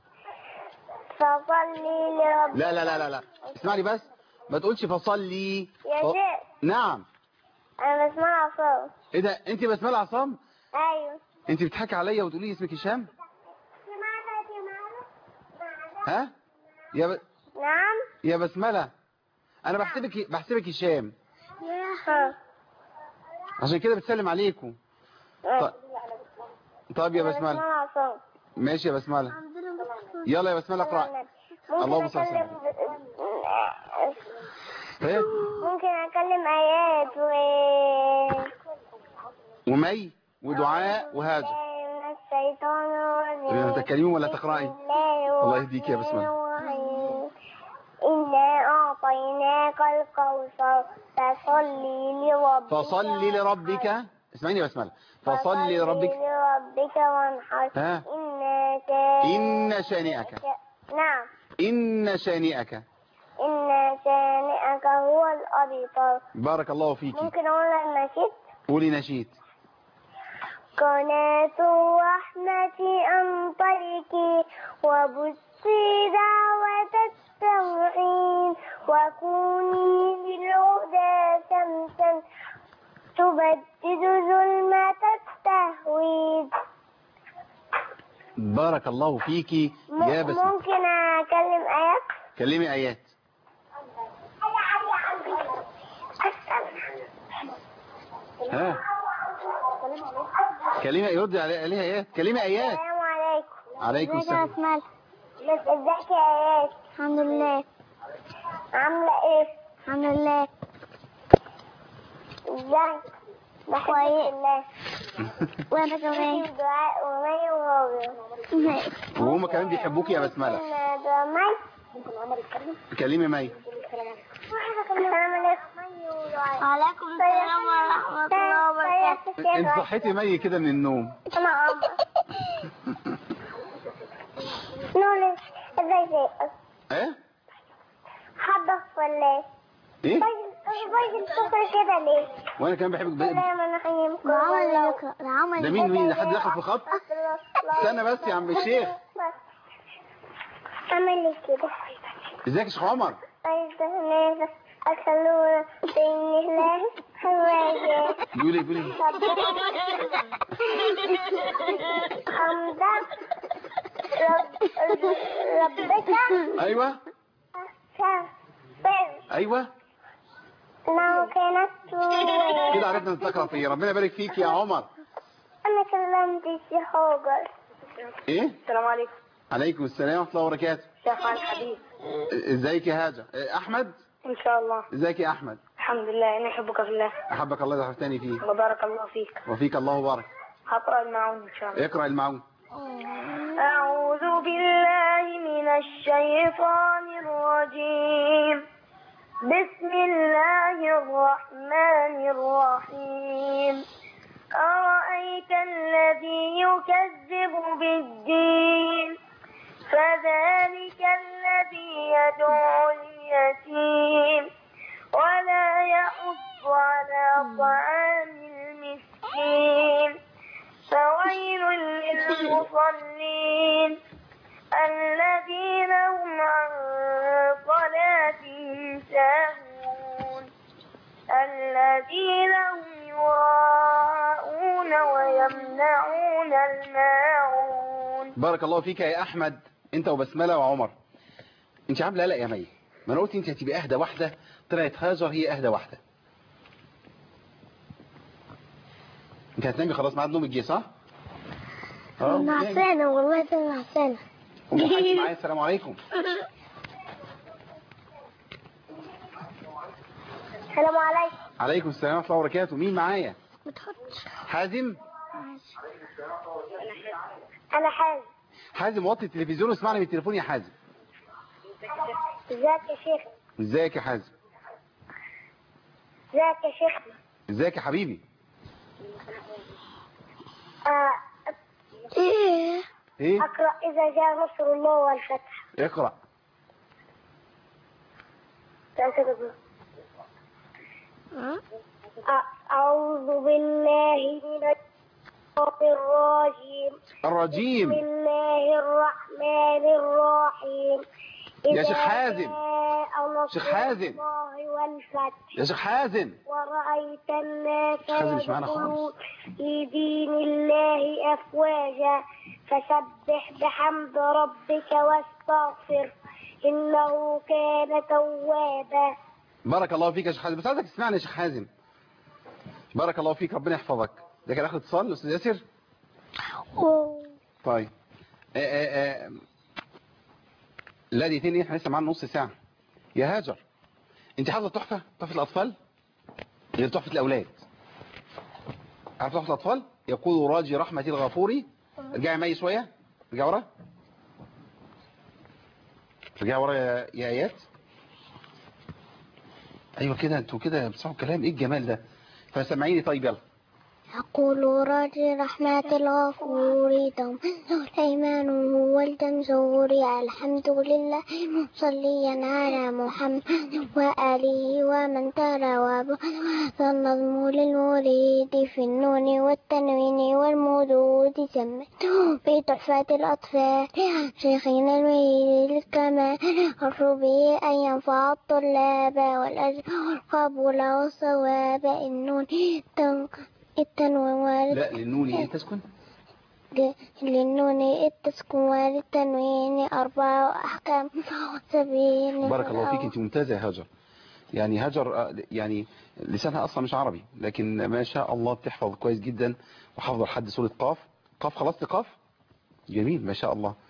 فصلي لربك لا لا لا لا لا اسمعني بس ما تقولش فصلي يا ف... شيخ نعم انا بسمع عصام ايه ده انت بسمله عصام ايوه انت بتضحكي عليا وتقولي لي اسمك هشام ها يا ب... نعم يا بسمله انا بحسبك بحسبك هشام ها عشان كده بتسلم عليكم ط... طيب يا انا بسمله بسمع عصام ماشي يا بسمله يلا يا بسمله اقرا اللهم ممكن صل وسلم. اكلم ايه ممكن اكلم ايات و ومي ودعاء وهاجر من الشيطان الرجيم تتكلمي ولا تقرأي بسم الله الله يهديك يا بسمة. الرحمن الرحيم. إنا أعطيناك الكوثر فصل لربك فصلي لربك اسمعيني يا بسمله فصلي لربك لربك وانحر ها. إنا شانئك إن شانئك نعم إن شانئك إن شانئك هو الأبتر بارك الله فيك ممكن أقول النشيد قولي نشيد قناة الرحمة أمطرك وبثي دعوة التوحيد وكوني للهدى شمسا تبدد ظلمة التهويد بارك الله فيك م- يا بسمة ممكن أكلم آيات كلمي آيات ها كلمة يرد علي- عليها آيات كلمة آيات السلام عليكم عليكم السلام أسمال ازيك يا آيات الحمد لله عاملة ايه الحمد لله ازيك كويس الله وانا كمان دعاء ومي وهاجر وهم كمان بيحبوك يا بسملة ده مي كلمي مي السلام عليكم وعليكم السلام ورحمة الله وبركاته انت صحيتي مي كده من النوم انا عمر نور ازاي زي ايه حضر ولا ايه؟ ايه باجي السكر كده ليه؟ وانا كمان بحبك ب... دايما انا حيمكم والله ده مين مين ده حد دخل في خط استنى بس يا عم الشيخ اعمل لي كده ازيك يا شيخ عمر عايزة هناك أخلونا بإن الله حواجة بيقول ايه بيقول ايه حمدا رب ربك ايوه شافر ايوه لو كانت كده عرفنا نتقرا فيه ربنا يبارك فيك يا عمر أنا كلمت الشيخ هوجر ايه السلام عليكم عليكم السلام ورحمه الله وبركاته شيخ على الحديث ازيك يا هاجر إيه، احمد إن شاء الله ازيك يا احمد الحمد لله إني أحبك في الله احبك الله يحفظني فيه وبارك الله فيك وفيك الله بارك هقرأ المعون إن شاء الله اقرا المعون أعوذ بالله من الشيطان الرجيم بسم الله الرحمن الرحيم أرأيت الذي يكذب بالدين فذلك الذي يدعو اليتيم ولا يحض على طعام المسكين فويل للمصلين الذين هم عن صلاتهم ساهون الذين هم يراءون ويمنعون الماعون بارك الله فيك يا احمد انت وبسمله وعمر انت عامله لا يا مي ما انا قلت انت هتبقى اهدى واحده طلعت هاجر هي اهدى واحده انت هتنامي خلاص ميعاد نومك جه صح اه نعسانة والله ده نعسانة ام حاج معايا السلام عليكم السلام عليكم عليكم السلام ورحمه الله وبركاته مين معايا حازم أنا حازم حازم وطي التلفزيون واسمعني من التليفون يا حازم ازيك يا شيخ ازيك يا حازم ازيك يا شيخ ازيك يا حبيبي آه، ايه ايه اقرأ إذا جاء نصر الله والفتح اقرا أ- أعوذ بالله من الشيطان الرجيم بسم الرجيم الله الرحمن الرحيم يا إذا شيخ حازم. جاء نصر شيخ حازم. الله والفتح يا شيخ حازم ورأيت الناس حازم مش معانا يدخلون خالص. في دين الله أفواجا فسبح بحمد ربك واستغفر إنه كان توابا بارك الله فيك يا شيخ حازم بس عايزك تسمعني يا شيخ حازم بارك الله فيك ربنا يحفظك ده كان اخر اتصال استاذ ياسر طيب آه آه آه. لا دي تاني احنا لسه معانا نص ساعة يا هاجر انت حافظه تحفة تحفة الاطفال غير تحفة الاولاد عارف تحفة الاطفال يقول راجي رحمة الغفور ارجعي معي شوية ارجعي ورا ارجعي ورا يا, يا ايات ايوه كده انتوا كده بتسمعوا الكلام ايه الجمال ده فسمعيني طيب يلا يقول راجي رحمة الغفور تم الأيمان هو الجمزور الحمد لله مصليا على محمد وآله ومن ترى النظم للمريد في النون والتنوين والمدود سمته في تحفة الأطفال شيخنا المريد للكمال أرجو به أن ينفع الطلاب والأجر والقبول والصواب النون تنق التنوين لا للنون ايه تسكن للنون التسكن وللتنوين أربع أحكام سبيل بارك الله فيك انت ممتازة يا هاجر يعني هاجر آه، يعني لسانها اصلا مش عربي لكن ما شاء الله بتحفظ كويس جدا وحافظه لحد سورة قاف قاف خلصت قاف جميل ما شاء الله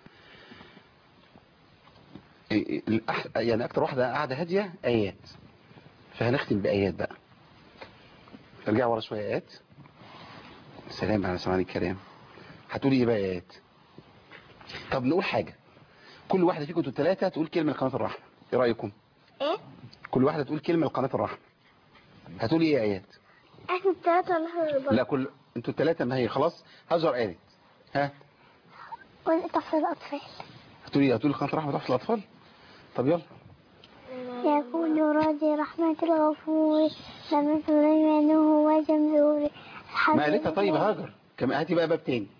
إيه- إيه، الأح- يعني اكتر واحدة قاعدة هادية ايات فهنختم بايات بقى ارجع ورا شوية ايات سلام على سمعني الكلام هتقولي ايه بقى يا ايات طب نقول حاجة كل واحدة فيكم انتوا الثلاثة تقول كلمة لقناة الرحمة ايه رأيكم إيه؟ كل واحدة تقول كلمة لقناة الرحمة هتقولي ايه يا ايات إحنا التلاتة ولا لا كل انتوا الثلاثة ما هي خلاص هاجر قالت ها ونتحفظ الأطفال هتقولي هتقولي قناة الرحمة تحفظ الأطفال طب يلا يكون راجي رحمة الغفور لما سليمان هو جمزور ما قالتها طيب هاجر كمان هاتي بقى باب تاني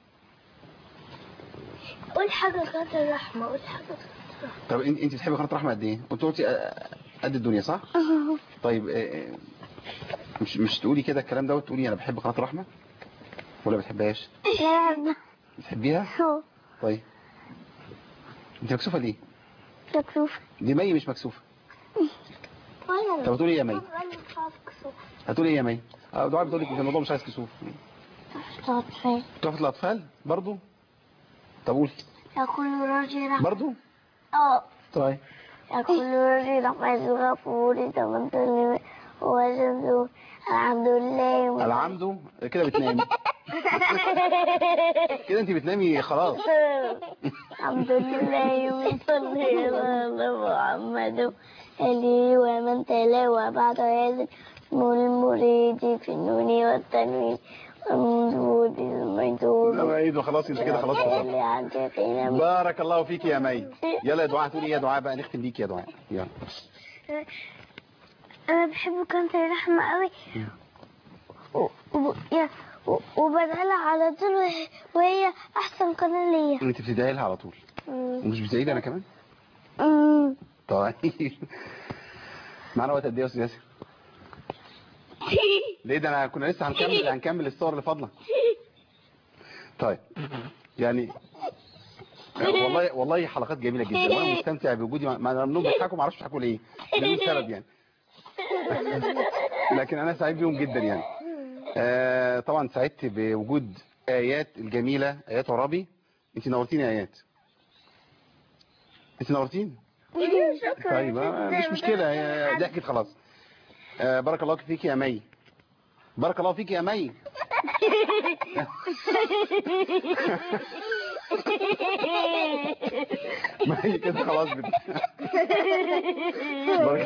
قول حاجة غير الرحمة قول حاجة طب انت انت بتحبي قناة الرحمة قد ايه انت قلتي آه، قد الدنيا صح طيب آه، آه، مش مش تقولي كده الكلام ده وتقولي انا بحب قناة الرحمة ولا بتحبهاش لا بتحبيها هو طيب انت مكسوفة ليه مكسوف دي مي مش مكسوفة ولا طب هتقولي ايه يا مي هتقولي ايه يا مي اه دعاء بتقول لك انت الموضوع مش عايز كسوف الأطفال تحفة الأطفال برضو طب قولي يقول راجي رحمة برضو اه طيب يقول راجي رحمة الغفور لمن سليمان هو جمزور الحمد لله العمدو كده بتنامي كده انت بتنامي خلاص الحمد لله وصلي على محمد عليه ومن تلا وبعد هذا اسم المريد في النون والتنوين والمنزود الميدود لا عيد وخلاص انت كده خلاص اللي عن شيخنا بارك الله فيك يا مي يلا يا دعاء تقولي ايه يا دعاء بقى نختم بيك يا دعاء يلا انا بحب كانت الرحمة قوي و- و- يا- و- وبدعلها على طول وهي- وهي احسن قناة ليا انت بتدعي لها على طول ومش بتدعي لي انا كمان أمم. طيب معانا وقت قد ايه يا استاذ ياسر ليه ده انا كنا لسه هنكمل هنكمل الصور اللي فاضله طيب يعني والله والله حلقات جميله جدا وانا مستمتع بوجودي مع مع انهم بيضحكوا ما اعرفش بيضحكوا ليه بدون سبب يعني لكن انا سعيد بيهم جدا يعني آه طبعا سعدت بوجود ايات الجميله ايات عربي انت نورتيني يا ايات انت نورتيني طيب آه، مش مشكله هي ضحكت خلاص آه بارك الله فيك يا مي بارك الله فيك يا مي مي كده خلاص بت... بارك...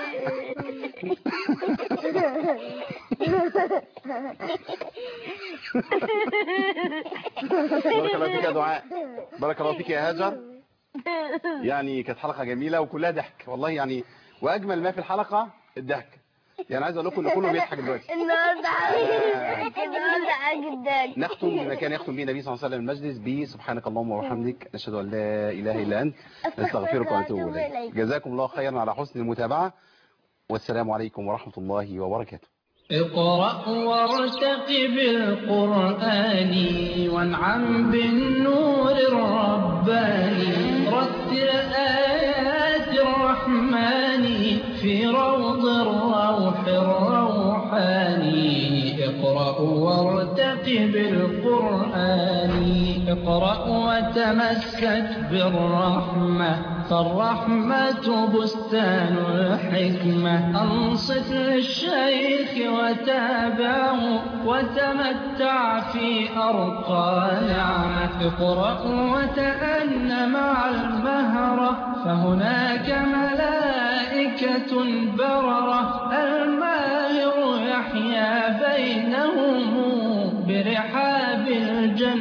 بارك الله فيك يا دعاء بارك الله فيك يا هاجر يعني كانت حلقة جميلة وكلها ضحك والله يعني وأجمل ما في الحلقة الضحك يعني عايز أقول لكم إن كله بيضحك دلوقتي النهارده النهارده جدا نختم بما كان يختم به النبي صلى الله عليه وسلم المجلس به سبحانك اللهم وبحمدك نشهد أن لا إله إلا أنت نستغفرك ونتوب إليك جزاكم الله خيرا على حسن المتابعة والسلام عليكم ورحمة الله وبركاته اقرأ وارتقب القرآن وانعم بالنور الرباني رتل آيات الرحمن في روض الروح الروحاني اقرأ وارتقب القرآن اقرأ وتمسك بالرحمة فالرحمة بستان الحكمة أنصت للشيخ وتابعه وتمتع في أرقى نعمة اقرأ وتأن مع المهرة فهناك ملائكة بررة الماهر يحيا بينهم برحاب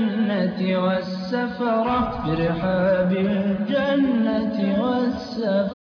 الجنة والسفرة برحاب الجنة والسفرة